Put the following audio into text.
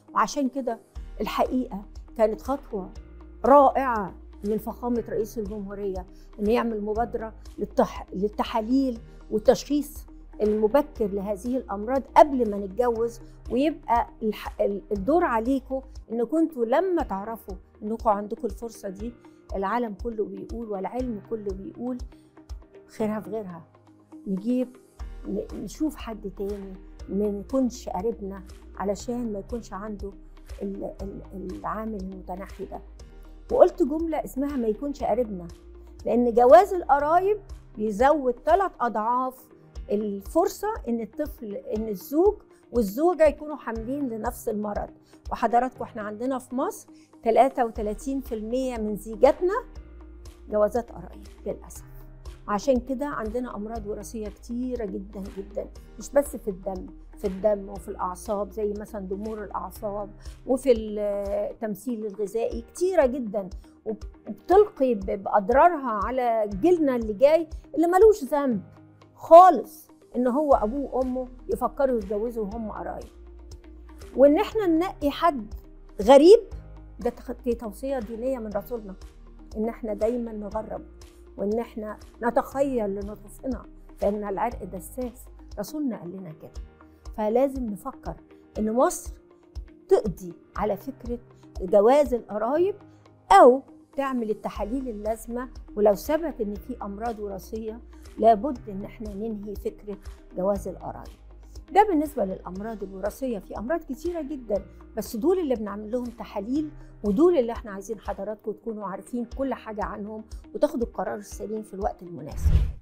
وعشان كده الحقيقه كانت خطوه رائعه من فخامه رئيس الجمهوريه انه يعمل مبادره للتح... للتحاليل والتشخيص المبكر لهذه الامراض قبل ما نتجوز ويبقى الح... الدور عليكم ان كنتوا لما تعرفوا انكم عندكم الفرصه دي العالم كله بيقول والعلم كله بيقول خيرها في غيرها نجيب نشوف حد تاني ما يكونش قريبنا علشان ما يكونش عنده العامل المتنحي ده وقلت جملة اسمها ما يكونش قريبنا لأن جواز القرايب بيزود ثلاث أضعاف الفرصة إن الطفل إن الزوج والزوجة يكونوا حاملين لنفس المرض وحضراتكم احنا عندنا في مصر 33% من زيجاتنا جوازات قرايب للأسف عشان كده عندنا امراض وراثيه كتيره جدا جدا مش بس في الدم في الدم وفي الاعصاب زي مثلا ضمور الاعصاب وفي التمثيل الغذائي كتيره جدا وبتلقي باضرارها على جيلنا اللي جاي اللي ملوش ذنب خالص ان هو ابوه وامه يفكروا يتجوزوا وهم قرايب وان احنا ننقي حد غريب ده توصيه دينيه من رسولنا ان احنا دايما نغرب وان احنا نتخيل لنطفنا فان العرق دساس رسولنا قال لنا كده فلازم نفكر ان مصر تقضي على فكره جواز القرايب او تعمل التحاليل اللازمه ولو ثبت ان في امراض وراثيه لابد ان احنا ننهي فكره جواز القرايب ده بالنسبه للامراض الوراثيه في امراض كتيره جدا بس دول اللي بنعمل لهم تحاليل ودول اللي احنا عايزين حضراتكم تكونوا عارفين كل حاجه عنهم وتاخدوا القرار السليم في الوقت المناسب